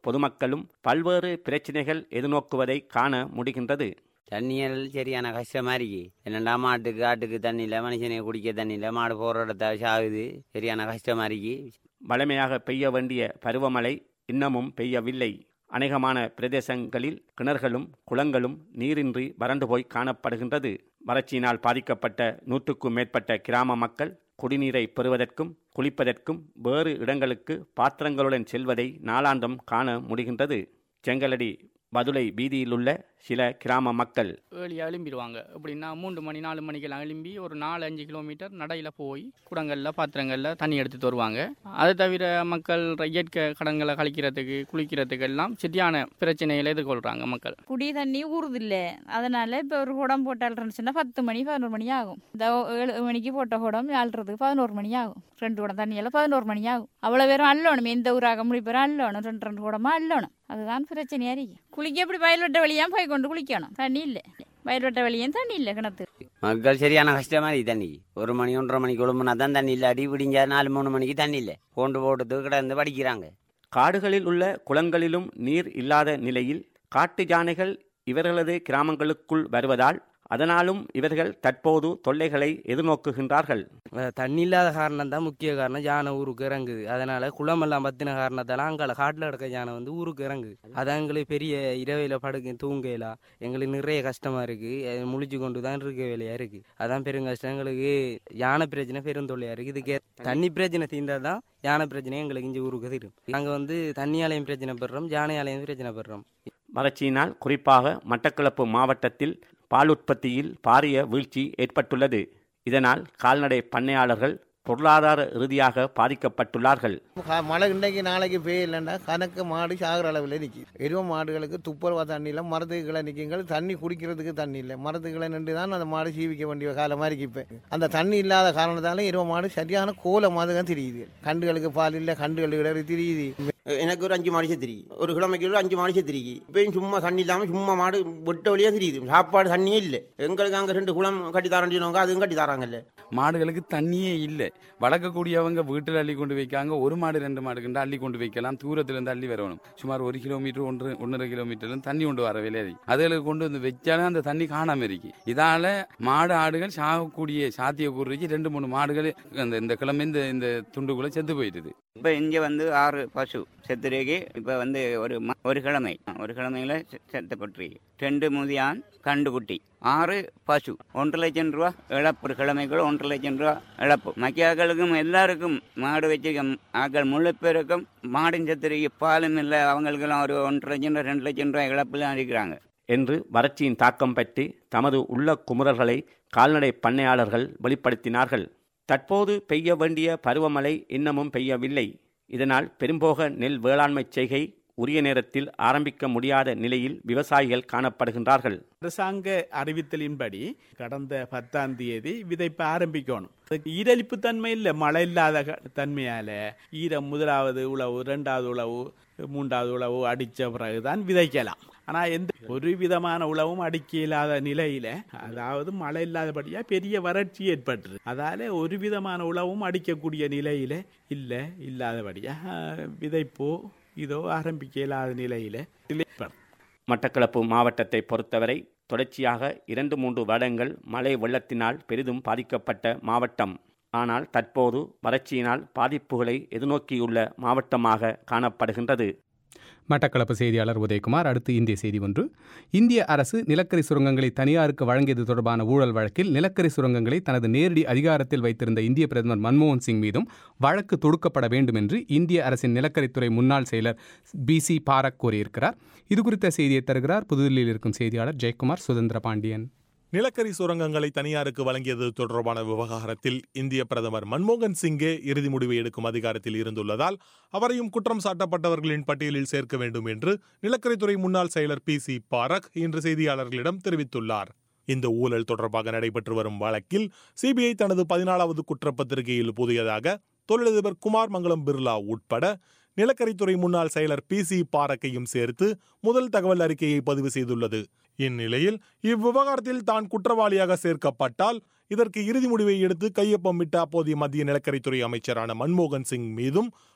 பொதுமக்களும் பல்வேறு பிரச்சினைகள் எதிர்நோக்குவதை காண முடிகின்றது தண்ணியல் சரியான கஷ்டமா இருக்கு என்னடா மாட்டுக்கு ஆட்டுக்கு தண்ணி இல்லை மனுஷனை குடிக்க தண்ணி இல்லை மாடு போகிற இடத்த சாகுது சரியான கஷ்டமா இருக்கு வளமையாக பெய்ய வேண்டிய பருவமழை இன்னமும் பெய்யவில்லை அநேகமான பிரதேசங்களில் கிணறுகளும் குளங்களும் நீரின்றி வறண்டு போய் காணப்படுகின்றது வறட்சியினால் பாதிக்கப்பட்ட நூற்றுக்கும் மேற்பட்ட கிராம மக்கள் குடிநீரை பெறுவதற்கும் குளிப்பதற்கும் வேறு இடங்களுக்கு பாத்திரங்களுடன் செல்வதை நாளாந்தம் காண முடிகின்றது செங்கலடி பதுளை வீதியிலுள்ள சில கிராம மக்கள் ஏழி எழும்பிடுவாங்க எப்படின்னா மூன்று மணி நாலு மணிக்கெல்லாம் எழும்பி ஒரு நாலு அஞ்சு கிலோமீட்டர் நடையில் போய் குடங்களில் பாத்திரங்களில் தண்ணி எடுத்துட்டு வருவாங்க அதை தவிர மக்கள் இயற்கை கடன்களை கழிக்கிறதுக்கு குளிக்கிறதுக்கு எல்லாம் சரியான பிரச்சனைகளை எதிர்கொள்கிறாங்க மக்கள் குடி தண்ணி ஊறுதில்ல அதனால இப்போ ஒரு குடம் போட்டு அழுறச்சுன்னா பத்து மணி பதினோரு மணி ஆகும் இந்த ஏழு மணிக்கு போட்ட குடம் அழுறதுக்கு பதினோரு மணி ஆகும் ரெண்டு குடம் தண்ணியெல்லாம் பதினோரு மணி ஆகும் அவ்வளோ பேரும் அள்ளணும் எந்த ஊராக முடிப்பேரும் அள்ளணும் ரெண்டு ரெண்டு குடமா அள்ளணும் அதுதான் பிரச்சனையா இருக்கு குளிக்க எப்படி வயல்வெட்ட வழியா போய் கொண்டு குளிக்கணும் தண்ணி இல்லை வயல்வெட்ட வழியும் தண்ணி இல்லை கிணத்து மக்கள் சரியான கஷ்டமா இருக்கு தண்ணி ஒரு மணி ஒன்றரை மணிக்கு எழும்புனா தான் தண்ணி இல்லை அடி பிடிஞ்சா நாலு மூணு மணிக்கு தண்ணி இல்லை கொண்டு போட்டு கிடந்து படிக்கிறாங்க காடுகளில் உள்ள குளங்களிலும் நீர் இல்லாத நிலையில் காட்டு யானைகள் இவர்களது கிராமங்களுக்குள் வருவதால் அதனாலும் இவர்கள் தற்போது தொல்லைகளை எதிர்நோக்குகின்றார்கள் தண்ணி இல்லாத காரணம் தான் முக்கிய காரணம் யானை ஊருக்கு இறங்குது அதனால குளமெல்லாம் பத்தின காரணத்தால அங்கே காட்டில் கிடக்க யானை வந்து ஊருக்கு இறங்குது அதான் எங்களுக்கு பெரிய இரவையில் படுக்க தூங்கையில எங்களுக்கு நிறைய கஷ்டமா இருக்கு அஹ் முழிச்சு கொண்டு தான் இருக்க வேலையா இருக்கு அதான் பெரும் கஷ்டம் எங்களுக்கு யானை பிரச்சனை பெருந்தொல்லையா இருக்கு இதுக்கு தண்ணி பிரச்சனை தீர்ந்தா தான் யானை பிரச்சனை எங்களுக்கு இங்கே ஊருக்கு தரும் நாங்கள் வந்து தண்ணியாலையும் பிரச்சனை பெறுறோம் யானையாலையும் பிரச்சனை பெறுறோம் வறட்சியினால் குறிப்பாக மட்டக்களப்பு மாவட்டத்தில் பால் உற்பத்தியில் பாரிய வீழ்ச்சி ஏற்பட்டுள்ளது இதனால் கால்நடை பண்ணையாளர்கள் பொருளாதார ரீதியாக பாதிக்கப்பட்டுள்ளார்கள் கா- மழை இன்றைக்கு நாளைக்கு பெய்யலன்னா கணக்கு மாடு சாகிற அளவில் நிற்கும் எருவ மாடுகளுக்கு துப்புரவா தண்ணி இல்லை மரத்துக்களை நிற்குங்கள் தண்ணி குடிக்கிறதுக்கு தண்ணி இல்லை மரத்துக்களை நின்று தான் அந்த மாடு சீவிக்க வேண்டிய காலமாக இருக்கு இப்போ அந்த தண்ணி இல்லாத காரணத்தால எருவ மாடு சரியான கோலமாக தான் தெரியுது கண்டுகளுக்கு பால் இல்லை கண்டுகள் இடறி தெரியுது எனக்கு ஒரு அஞ்சு மாடு தெரியும் ஒரு கிலோமீட்டர் ஒரு அஞ்சு மாடு தெரியுது இப்பயும் சும்மா தண்ணி இல்லாமல் சும்மா மாடு வெட்ட வழியாக தெரியுது சாப்பாடு தண்ணியே இல்லை எங்களுக்கு அங்கே ரெண்டு குளம் கட்டி தரண்டினவங்க அதுவும் கட்டி தராங்கல்ல மாடுகளுக்கு தண்ணியே இல்லை வளர்க்கக்கூடியவங்க வீட்டில் அள்ளி கொண்டு வைக்காங்க ஒரு மாடு ரெண்டு மாடு கண்டு அள்ளி கொண்டு வைக்கலாம் தூரத்துல இருந்து அள்ளி வரணும் சுமார் ஒரு கிலோமீட்டர் ஒன்று ஒன்றரை கிலோமீட்டர்ல தண்ணி கொண்டு வர வேலை அதுகளுக்கு கொண்டு வந்து வச்சாலும் அந்த தண்ணி காணாம இருக்கு இதால மாடு ஆடுகள் சாகக்கூடிய சாத்தியக்கூறுக்கு ரெண்டு மூணு மாடுகள் அந்த இந்த கிழமை இந்த இந்த துண்டுக்குள்ள செத்து போயிடுது இப்போ இங்கே வந்து ஆறு பசு செத்துருக்கு இப்போ வந்து ஒரு ம- ஒரு கிழமை ஒரு கிழமையில செ- செத்துப்பட்டிருக்கு ரெண்டு முதியான் கண்டுகுட்டி ஆறு பசு ஒன்றரை லட்சம் ரூபா இழப்பு ஒரு கிழமைக்குள்ள ஒன்றரை லட்சம் ரூபா இழப்பு மக்கியாக்களுக்கும் எல்லாருக்கும் மாடு வச்சிருக்க ஆக்கள் முழு பேருக்கும் மாடும் செத்துருக்கு பாலும் இல்லை அவங்களுக்கெல்லாம் ஒரு ஒன்றரை லட்சம் ரூபா ரெண்டு லட்சம் ரூபா இழப்புலாம் இருக்கிறாங்க என்று வறட்சியின் தாக்கம் பற்றி தமது உள்ள குமுறல்களை கால்நடை பண்ணையாளர்கள் வெளிப்படுத்தினார்கள் தற்போது பெய்ய வேண்டிய பருவமழை இன்னமும் பெய்யவில்லை இதனால் பெரும்போக நெல் வேளாண்மை செய்கை உரிய நேரத்தில் ஆரம்பிக்க முடியாத நிலையில் விவசாயிகள் காணப்படுகின்றார்கள் அரசாங்க அறிவித்தலின்படி கடந்த பத்தாம் தேதி விதைப்பு ஆரம்பிக்கணும் அதுக்கு ஈரலிப்பு தன்மை இல்லை மழை இல்லாத க- தன்மையால ஈரம் முதலாவது உழவு ரெண்டாவது உழவு மூன்றாவது உழவு அடித்த பிறகுதான் விதைக்கலாம் ஆனால் எந்த ஒரு விதமான உழவும் அடிக்க இல்லாத நிலையில அதாவது மழை இல்லாதபடியா பெரிய வறட்சி ஏற்பட்டுரு அதால ஒரு விதமான உழவும் அடிக்கக்கூடிய நிலையில இல்லை இல்லாதபடியா அஹ், விதைப்போ இதோ ஆரம்பிக்க இல்லாத நிலையில ஏற்படும். மட்டக்களப்பு மாவட்டத்தை பொறுத்தவரை தொடர்ச்சியாக இரண்டு மூன்று வருடங்கள் மழை வெள்ளத்தினால் பெரிதும் பாதிக்கப்பட்ட மாவட்டம் ஆனால் தற்போது வறட்சியினால் பாதிப்புகளை எதிர்நோக்கியுள்ள மாவட்டமாக காணப்படுகின்றது மட்டக்களப்பு செய்தியாளர் உதயகுமார் அடுத்து இந்திய செய்தி ஒன்று இந்திய அரசு நிலக்கரி சுரங்கங்களை தனியாருக்கு வழங்கியது தொடர்பான ஊழல் வழக்கில் நிலக்கரி சுரங்கங்களை தனது நேரடி அதிகாரத்தில் வைத்திருந்த இந்திய பிரதமர் மன்மோகன் சிங் மீதும் வழக்கு தொடுக்கப்பட வேண்டும் என்று இந்திய அரசின் நிலக்கரித்துறை முன்னாள் செயலர் பி சி பாரக் கூறியிருக்கிறார் இது குறித்த செய்தியை தருகிறார் புதுதில்லியில் இருக்கும் செய்தியாளர் ஜெயக்குமார் சுதந்திர பாண்டியன் நிலக்கரி சுரங்கங்களை தனியாருக்கு வழங்கியது தொடர்பான விவகாரத்தில் இந்திய பிரதமர் மன்மோகன் சிங்கே இறுதி முடிவை எடுக்கும் அதிகாரத்தில் இருந்துள்ளதால் அவரையும் குற்றம் சாட்டப்பட்டவர்களின் பட்டியலில் சேர்க்க வேண்டும் என்று நிலக்கரித்துறை முன்னாள் செயலர் பி சி பாரக் இன்று செய்தியாளர்களிடம் தெரிவித்துள்ளார் இந்த ஊழல் தொடர்பாக நடைபெற்று வரும் வழக்கில் சிபிஐ தனது பதினாலாவது குற்றப்பத்திரிகையில் புதியதாக தொழிலதிபர் குமார் மங்கலம் பிர்லா உட்பட நிலக்கரித்துறை முன்னாள் செயலர் பி சி பாரக்கையும் சேர்த்து முதல் தகவல் அறிக்கையை பதிவு செய்துள்ளது இந்நிலையில் இவ்விவகாரத்தில் தான் குற்றவாளியாக சேர்க்கப்பட்டால் இதற்கு இறுதி முடிவை எடுத்து கையொப்பமிட்ட அப்போதைய மத்திய நிலக்கரித்துறை அமைச்சரான மன்மோகன் சிங் மீதும்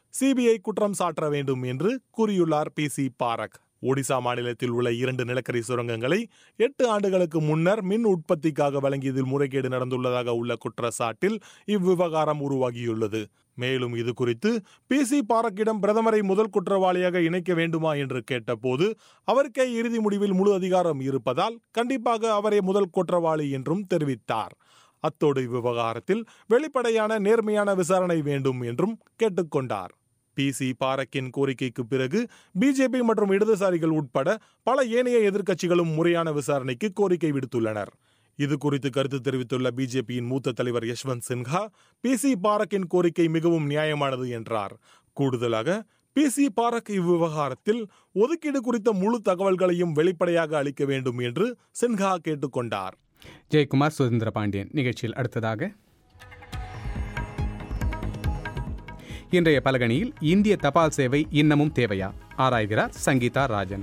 சிபிஐ குற்றம் சாட்ட வேண்டும் என்று கூறியுள்ளார் பி சி பாரக் ஒடிசா மாநிலத்தில் உள்ள இரண்டு நிலக்கரி சுரங்கங்களை எட்டு ஆண்டுகளுக்கு முன்னர் மின் உற்பத்திக்காக வழங்கியதில் முறைகேடு நடந்துள்ளதாக உள்ள குற்றச்சாட்டில் இவ்விவகாரம் உருவாகியுள்ளது மேலும் இது குறித்து பி சி பாரக்கிடம் பிரதமரை முதல் குற்றவாளியாக இணைக்க வேண்டுமா என்று கேட்டபோது அவருக்கே இறுதி முடிவில் முழு அதிகாரம் இருப்பதால் கண்டிப்பாக அவரே முதல் குற்றவாளி என்றும் தெரிவித்தார் அத்தோடு இவ்விவகாரத்தில் வெளிப்படையான நேர்மையான விசாரணை வேண்டும் என்றும் கேட்டுக்கொண்டார் பி சி பாரக்கின் கோரிக்கைக்கு பிறகு பிஜேபி மற்றும் இடதுசாரிகள் உட்பட பல ஏனைய எதிர்க்கட்சிகளும் முறையான விசாரணைக்கு கோரிக்கை விடுத்துள்ளனர் இது குறித்து கருத்து தெரிவித்துள்ள பிஜேபியின் மூத்த தலைவர் யஷ்வந்த் சின்ஹா பி சி பாரக்கின் கோரிக்கை மிகவும் நியாயமானது என்றார் கூடுதலாக பி சி பாரக் இவ்விவகாரத்தில் ஒதுக்கீடு குறித்த முழு தகவல்களையும் வெளிப்படையாக அளிக்க வேண்டும் என்று சின்ஹா கேட்டுக்கொண்டார் ஜெயக்குமார் சுதந்திர பாண்டியன் நிகழ்ச்சியில் அடுத்ததாக இன்றைய பலகணியில் இந்திய தபால் சேவை இன்னமும் தேவையா ஆராய்கிறார் சங்கீதா ராஜன்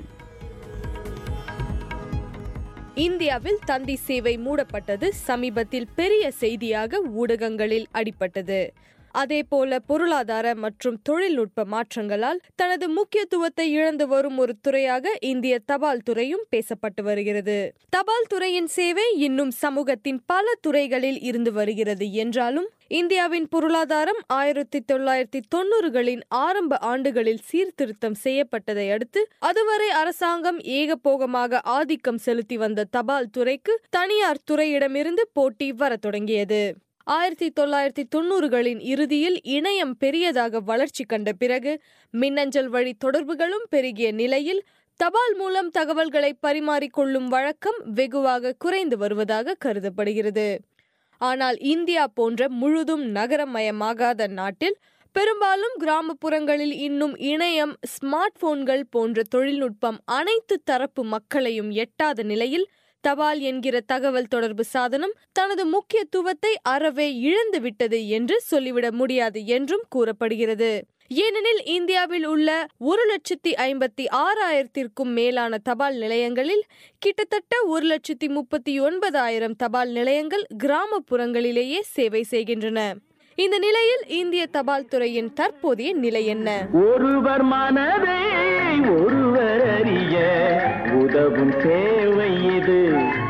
இந்தியாவில் தந்தி சேவை மூடப்பட்டது சமீபத்தில் பெரிய செய்தியாக ஊடகங்களில் அடிபட்டது அதேபோல பொருளாதார மற்றும் தொழில்நுட்ப மாற்றங்களால் தனது முக்கியத்துவத்தை இழந்து வரும் ஒரு துறையாக இந்திய தபால் துறையும் பேசப்பட்டு வருகிறது தபால் துறையின் சேவை இன்னும் சமூகத்தின் பல துறைகளில் இருந்து வருகிறது என்றாலும் இந்தியாவின் பொருளாதாரம் ஆயிரத்தி தொள்ளாயிரத்தி தொண்ணூறுகளின் ஆரம்ப ஆண்டுகளில் சீர்திருத்தம் செய்யப்பட்டதை அடுத்து அதுவரை அரசாங்கம் ஏகபோகமாக ஆதிக்கம் செலுத்தி வந்த தபால் துறைக்கு தனியார் துறையிடமிருந்து போட்டி வரத் தொடங்கியது ஆயிரத்தி தொள்ளாயிரத்தி தொண்ணூறுகளின் இறுதியில் இணையம் பெரியதாக வளர்ச்சி கண்ட பிறகு மின்னஞ்சல் வழி தொடர்புகளும் பெருகிய நிலையில் தபால் மூலம் தகவல்களை பரிமாறிக்கொள்ளும் வழக்கம் வெகுவாக குறைந்து வருவதாக கருதப்படுகிறது ஆனால் இந்தியா போன்ற முழுதும் நகரமயமாகாத நாட்டில் பெரும்பாலும் கிராமப்புறங்களில் இன்னும் இணையம் ஸ்மார்ட் போன்கள் போன்ற தொழில்நுட்பம் அனைத்து தரப்பு மக்களையும் எட்டாத நிலையில் தபால் என்கிற தகவல் தொடர்பு சாதனம் தனது முக்கியத்துவத்தை அறவே இழந்து விட்டது என்று சொல்லிவிட முடியாது என்றும் கூறப்படுகிறது ஏனெனில் இந்தியாவில் உள்ள ஒரு லட்சத்தி ஐம்பத்தி ஆறாயிரத்திற்கும் மேலான தபால் நிலையங்களில் கிட்டத்தட்ட ஒரு லட்சத்தி முப்பத்தி ஒன்பதாயிரம் தபால் நிலையங்கள் கிராமப்புறங்களிலேயே சேவை செய்கின்றன இந்த நிலையில் இந்திய தபால் துறையின் தற்போதைய நிலை என்ன ஒருவர் மனதை ஒருவர் அறிய உதவும் சேவை இது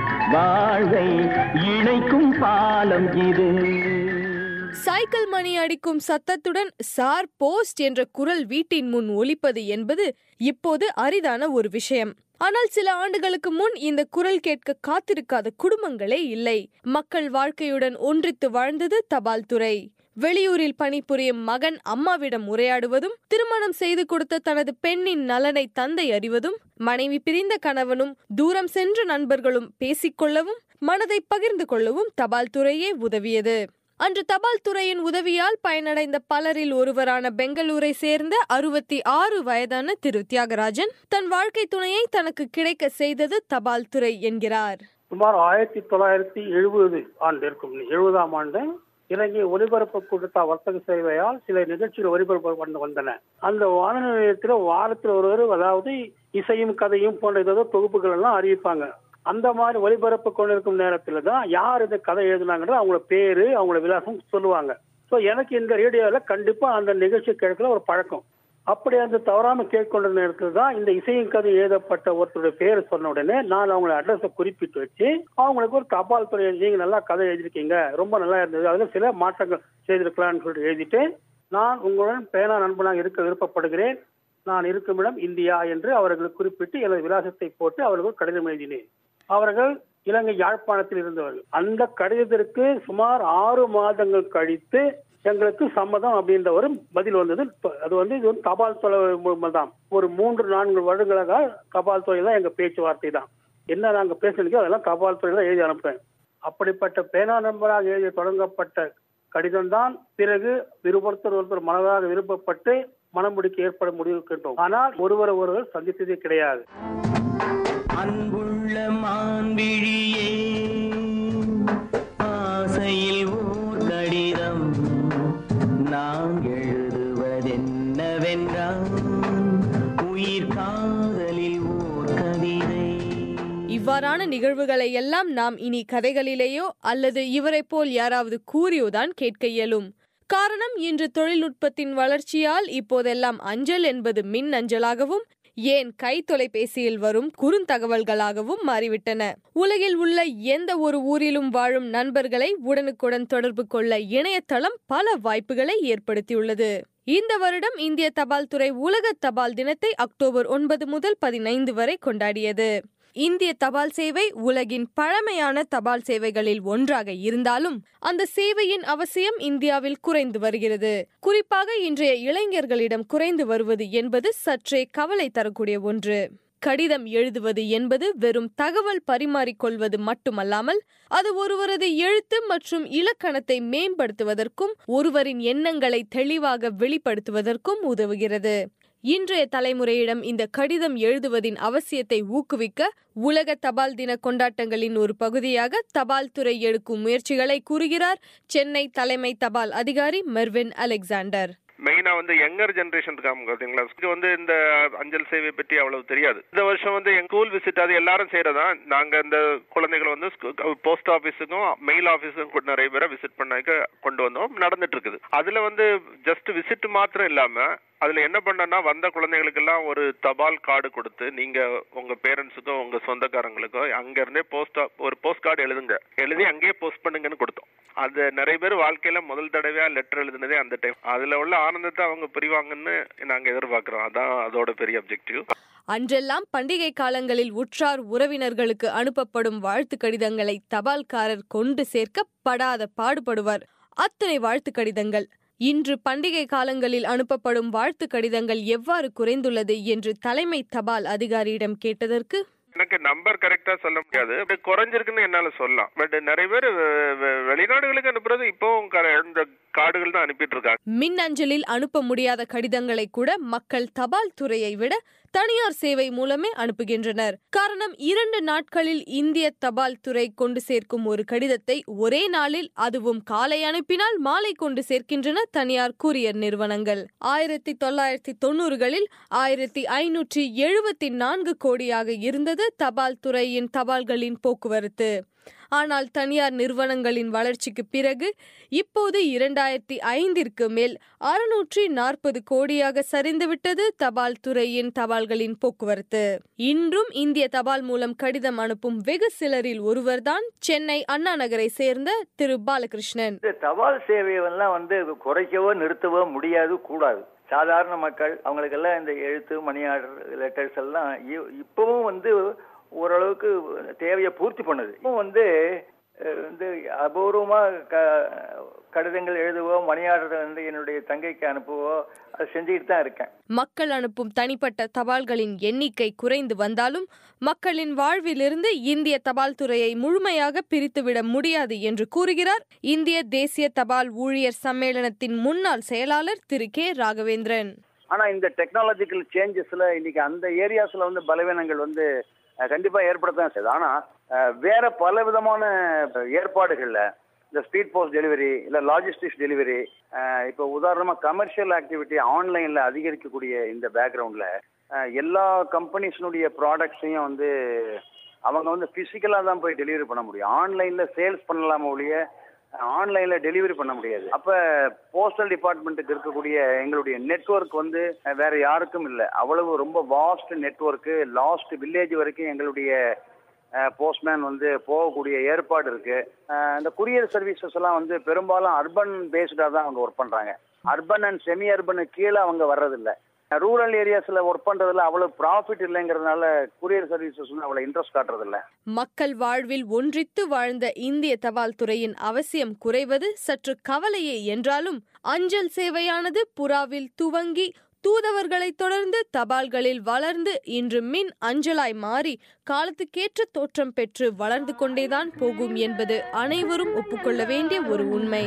வாழ்வை இணைக்கும் பாலம் இது சைக்கிள் மணி அடிக்கும் சத்தத்துடன் சார் போஸ்ட் என்ற குரல் வீட்டின் முன் ஒலிப்பது என்பது இப்போது அரிதான ஒரு விஷயம் ஆனால் சில ஆண்டுகளுக்கு முன் இந்த குரல் கேட்க காத்திருக்காத குடும்பங்களே இல்லை மக்கள் வாழ்க்கையுடன் ஒன்றித்து வாழ்ந்தது தபால் துறை வெளியூரில் பணிபுரியும் மகன் அம்மாவிடம் உரையாடுவதும் திருமணம் செய்து கொடுத்த தனது பெண்ணின் நலனை தந்தை அறிவதும் மனைவி பிரிந்த கணவனும் தூரம் சென்ற நண்பர்களும் பேசிக்கொள்ளவும் மனதை பகிர்ந்து கொள்ளவும் தபால் துறையே உதவியது அன்று தபால் துறையின் உதவியால் பயனடைந்த பலரில் ஒருவரான பெங்களூரை சேர்ந்த அறுபத்தி ஆறு வயதான திரு தியாகராஜன் தன் வாழ்க்கை துணையை தனக்கு கிடைக்க செய்தது தபால் துறை என்கிறார் சுமார் ஆயிரத்தி தொள்ளாயிரத்தி எழுபது ஆண்டு இருக்கும் எழுபதாம் ஆண்டு இலங்கை ஒலிபரப்பு கொடுத்த வர்த்தக சேவையால் சில நிகழ்ச்சிகள் ஒலிபரப்பு பண்ண வந்தன அந்த வானொலி நிலையத்தில் வாரத்தில் ஒருவர் அதாவது இசையும் கதையும் போன்ற ஏதோ தொகுப்புகள் எல்லாம் அறிவிப்பாங்க அந்த மாதிரி ஒலிபரப்பு கொண்டிருக்கும் நேரத்தில் தான் யார் இந்த கதை எழுதுனாங்கன்றது அவங்களோட பேரு அவங்களோட விலாசம் சொல்லுவாங்க ஸோ எனக்கு இந்த ரேடியோவில் கண்டிப்பாக அந்த நிகழ்ச்சி கேட்கல ஒரு பழக்கம் அப்படி அந்த தவறாம கேட்கொண்ட நேரத்தில் தான் இந்த இசையின் கதை எழுதப்பட்ட ஒருத்தருடைய பேரை சொன்ன உடனே நான் அவங்கள அட்ரஸை குறிப்பிட்டு வச்சு அவங்களுக்கு ஒரு தபால் துறை நீங்க நல்லா கதை எழுதிருக்கீங்க ரொம்ப நல்லா இருந்தது அதுல சில மாற்றங்கள் செய்திருக்கலாம்னு சொல்லிட்டு எழுதிட்டு நான் உங்களுடன் பேனா நண்பனாக இருக்க விருப்பப்படுகிறேன் நான் இருக்கும் இடம் இந்தியா என்று அவர்களுக்கு குறிப்பிட்டு எனது விலாசத்தை போட்டு அவர்கள் கடிதம் எழுதினேன் அவர்கள் இலங்கை யாழ்ப்பாணத்தில் இருந்தவர்கள் அந்த கடிதத்திற்கு சுமார் ஆறு மாதங்கள் கழித்து எங்களுக்கு சம்மதம் அப்படின்ற ஒரு பதில் வந்தது அது வந்து இது வந்து தபால் துறை மூலமா தான் ஒரு மூன்று நான்கு வருடங்களாக தபால் துறை தான் எங்க பேச்சுவார்த்தை தான் என்ன நாங்க பேசுனதுக்கு அதெல்லாம் தபால் துறை தான் எழுதி அனுப்புறேன் அப்படிப்பட்ட பேனா நம்பராக எழுதி தொடங்கப்பட்ட கடிதம் தான் பிறகு இருபொருத்தர் ஒருத்தர் மனதாக விருப்பப்பட்டு மனமுடிக்க ஏற்பட முடிவுக்கின்றோம் ஆனால் ஒருவர் ஒருவர் சந்தித்ததே கிடையாது அன்புள்ள மான்விழியே ஆசையில் ஓர் கடிதம் நாம் எழுதுவதென்னவென்றால் உயிர் காதலில் ஓர் கவிதை இவ்வாறான நிகழ்வுகளை எல்லாம் நாம் இனி கதைகளிலேயோ அல்லது இவரைப் போல் யாராவது கூறியோதான் கேட்க இயலும் காரணம் இன்று தொழில்நுட்பத்தின் வளர்ச்சியால் இப்போதெல்லாம் அஞ்சல் என்பது மின் அஞ்சலாகவும் ஏன் கை தொலைபேசியில் வரும் குறுந்தகவல்களாகவும் மாறிவிட்டன உலகில் உள்ள எந்த ஒரு ஊரிலும் வாழும் நண்பர்களை உடனுக்குடன் தொடர்பு கொள்ள இணையதளம் பல வாய்ப்புகளை ஏற்படுத்தியுள்ளது இந்த வருடம் இந்திய தபால் துறை உலக தபால் தினத்தை அக்டோபர் ஒன்பது முதல் பதினைந்து வரை கொண்டாடியது இந்திய தபால் சேவை உலகின் பழமையான தபால் சேவைகளில் ஒன்றாக இருந்தாலும் அந்த சேவையின் அவசியம் இந்தியாவில் குறைந்து வருகிறது குறிப்பாக இன்றைய இளைஞர்களிடம் குறைந்து வருவது என்பது சற்றே கவலை தரக்கூடிய ஒன்று கடிதம் எழுதுவது என்பது வெறும் தகவல் பரிமாறிக்கொள்வது மட்டுமல்லாமல் அது ஒருவரது எழுத்து மற்றும் இலக்கணத்தை மேம்படுத்துவதற்கும் ஒருவரின் எண்ணங்களை தெளிவாக வெளிப்படுத்துவதற்கும் உதவுகிறது இன்றைய தலைமுறையிடம் இந்த கடிதம் எழுதுவதின் அவசியத்தை ஊக்குவிக்க உலக தபால் தின கொண்டாட்டங்களின் ஒரு பகுதியாக தபால் துறை எடுக்கும் முயற்சிகளை கூறுகிறார் சென்னை தலைமை தபால் அதிகாரி மெர்வின் அலெக்சாண்டர் மெயினா வந்து யங்கர் ஜென்ரேஷன் இருக்காங்க பாத்தீங்களா இது வந்து இந்த அஞ்சல் சேவை பற்றி அவ்வளவு தெரியாது இந்த வருஷம் வந்து எங்க ஸ்கூல் விசிட் அது எல்லாரும் செய்யறதா நாங்க இந்த குழந்தைகள் வந்து போஸ்ட் ஆபீஸுக்கும் மெயில் ஆபீஸுக்கும் நிறைய பேரை விசிட் பண்ண கொண்டு வந்தோம் நடந்துட்டு இருக்குது அதுல வந்து ஜஸ்ட் விசிட் மாத்திரம் இல்லாம அதுல என்ன பண்ணனா வந்த குழந்தைகளுக்கெல்லாம் ஒரு தபால் கார்டு கொடுத்து நீங்க உங்க பேரண்ட்ஸுக்கும் உங்க சொந்தக்காரங்களுக்கும் அங்க இருந்தே போஸ்ட் ஒரு போஸ்ட் கார்டு எழுதுங்க எழுதி அங்கேயே போஸ்ட் பண்ணுங்கன்னு கொடுத்தோம் அது நிறைய பேர் வாழ்க்கையில முதல் தடவையா லெட்டர் எழுதுனதே அந்த டைம் அதுல உள்ள ஆனந்தத்தை அவங்க புரிவாங்கன்னு நாங்க எதிர்பார்க்கிறோம் அதான் அதோட பெரிய அப்ஜெக்டிவ் அன்றெல்லாம் பண்டிகை காலங்களில் உற்றார் உறவினர்களுக்கு அனுப்பப்படும் வாழ்த்து கடிதங்களை தபால்காரர் கொண்டு சேர்க்க படாத பாடுபடுவார் அத்தனை வாழ்த்து கடிதங்கள் இன்று பண்டிகை காலங்களில் அனுப்பப்படும் வாழ்த்து கடிதங்கள் எவ்வாறு குறைந்துள்ளது என்று தலைமை தபால் அதிகாரியிடம் கேட்டதற்கு எனக்கு நம்பர் கரெக்டா சொல்ல முடியாது அப்படி குறைஞ்சிருக்குன்னு என்னால சொல்லலாம் பட் நிறைய பேர் வெளிநாடுகளுக்கு அனுப்புறது இப்போ இந்த கார்டுகள் தான் அனுப்பிட்டு இருக்காங்க மின் அஞ்சலில் அனுப்ப முடியாத கடிதங்களை கூட மக்கள் தபால் துறையை விட தனியார் சேவை மூலமே அனுப்புகின்றனர் காரணம் இரண்டு நாட்களில் இந்திய தபால் துறை கொண்டு சேர்க்கும் ஒரு கடிதத்தை ஒரே நாளில் அதுவும் காலை அனுப்பினால் மாலை கொண்டு சேர்க்கின்றன தனியார் கூரியர் நிறுவனங்கள் ஆயிரத்தி தொள்ளாயிரத்தி தொண்ணூறுகளில் ஆயிரத்தி ஐநூற்றி எழுபத்தி நான்கு கோடியாக இருந்தது தபால் துறையின் தபால்களின் போக்குவரத்து ஆனால் தனியார் நிறுவனங்களின் வளர்ச்சிக்கு பிறகு இப்போது இரண்டாயிரத்தி ஐந்திற்கு மேல் அறுநூற்றி நாற்பது கோடியாக சரிந்துவிட்டது தபால் துறையின் தபால்களின் போக்குவரத்து இன்றும் இந்திய தபால் மூலம் கடிதம் அனுப்பும் வெகு சிலரில் ஒருவர்தான் சென்னை அண்ணா நகரை சேர்ந்த திரு பாலகிருஷ்ணன் இந்த தபால் சேவையெல்லாம் வந்து குறைக்கவோ நிறுத்தவோ முடியாது கூடாது சாதாரண மக்கள் அவங்களுக்கெல்லாம் இந்த எழுத்து மணி ஆர்டர் லெட்டர்ஸ் எல்லாம் இப்பவும் வந்து ஓரளவுக்கு தேவையை பூர்த்தி பண்ணுது இப்போ வந்து வந்து அபூர்வமா க கடிதங்கள் எழுதுவோ மணியாடுறத வந்து என்னுடைய தங்கைக்கு அனுப்புவோ அதை செஞ்சுக்கிட்டு தான் இருக்கேன் மக்கள் அனுப்பும் தனிப்பட்ட தபால்களின் எண்ணிக்கை குறைந்து வந்தாலும் மக்களின் வாழ்விலிருந்து இந்திய தபால் துறையை முழுமையாக பிரித்துவிட முடியாது என்று கூறுகிறார் இந்திய தேசிய தபால் ஊழியர் சம்மேளனத்தின் முன்னாள் செயலாளர் திரு கே ராகவேந்திரன் ஆனா இந்த டெக்னாலஜிக்கல் சேஞ்சஸ்ல இன்னைக்கு அந்த ஏரியாஸ்ல வந்து பலவீனங்கள் வந்து கண்டிப்பா ஏற்படத்தான் செய்யுது ஆனா வேற பல விதமான ஏற்பாடுகள்ல இந்த ஸ்பீட் போஸ்ட் டெலிவரி இல்ல லாஜிஸ்டிக்ஸ் டெலிவரி இப்போ உதாரணமா கமர்ஷியல் ஆக்டிவிட்டி ஆன்லைன்ல அதிகரிக்கக்கூடிய இந்த பேக்ரவுண்ட்ல எல்லா கம்பெனிஸ்னுடைய ப்ராடக்ட்ஸையும் வந்து அவங்க வந்து பிசிக்கலா தான் போய் டெலிவரி பண்ண முடியும் ஆன்லைன்ல சேல்ஸ் பண்ணலாம ஒழிய ஆன்லைன்ல டெலிவரி பண்ண முடியாது அப்ப போஸ்டல் டிபார்ட்மெண்ட்டுக்கு இருக்கக்கூடிய எங்களுடைய நெட்ஒர்க் வந்து வேற யாருக்கும் இல்லை அவ்வளவு ரொம்ப வாஸ்ட் நெட்ஒர்க் லாஸ்ட் வில்லேஜ் வரைக்கும் எங்களுடைய போஸ்ட்மேன் வந்து போகக்கூடிய ஏற்பாடு இருக்கு இந்த குரியர் சர்வீசஸ் எல்லாம் வந்து பெரும்பாலும் அர்பன் பேஸ்டா தான் அவங்க ஒர்க் பண்றாங்க அர்பன் அண்ட் செமி அர்பனு கீழே அவங்க வர்றதில்ல ரூரல் ஏரியாஸ்ல ஒர்க் பண்றதுல அவ்வளவு ப்ராஃபிட் இல்லைங்கிறதுனால குரியர் சர்வீசஸ் அவ்வளவு இன்ட்ரெஸ்ட் காட்டுறதில்ல மக்கள் வாழ்வில் ஒன்றித்து வாழ்ந்த இந்திய தபால் துறையின் அவசியம் குறைவது சற்று கவலையே என்றாலும் அஞ்சல் சேவையானது புறாவில் துவங்கி தூதவர்களை தொடர்ந்து தபால்களில் வளர்ந்து இன்று மின் அஞ்சலாய் மாறி காலத்துக்கேற்ற தோற்றம் பெற்று வளர்ந்து கொண்டேதான் போகும் என்பது அனைவரும் ஒப்புக்கொள்ள வேண்டிய ஒரு உண்மை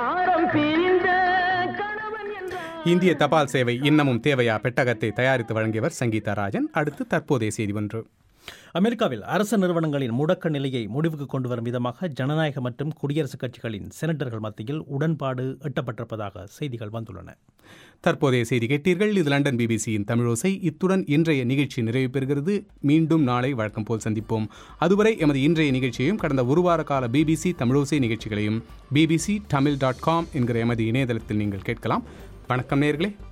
இந்திய தபால் சேவை இன்னமும் தேவையா பெட்டகத்தை தயாரித்து வழங்கியவர் சங்கீதா ராஜன் அடுத்து தற்போதைய செய்தி ஒன்று அமெரிக்காவில் அரசு நிறுவனங்களின் முடக்க நிலையை முடிவுக்கு கொண்டு வரும் விதமாக ஜனநாயக மற்றும் குடியரசுக் கட்சிகளின் செனட்டர்கள் மத்தியில் உடன்பாடு எட்டப்பட்டிருப்பதாக செய்திகள் வந்துள்ளன தற்போதைய செய்தி கேட்டீர்கள் இது லண்டன் பிபிசியின் தமிழோசை இத்துடன் இன்றைய நிகழ்ச்சி நிறைவு பெறுகிறது மீண்டும் நாளை வழக்கம் போல் சந்திப்போம் அதுவரை எமது இன்றைய நிகழ்ச்சியையும் கடந்த ஒரு வார கால பிபிசி தமிழோசை நிகழ்ச்சிகளையும் பிபிசி தமிழ் டாட் காம் என்கிற எமது இணையதளத்தில் நீங்கள் கேட்கலாம் வணக்கம் நேர்களே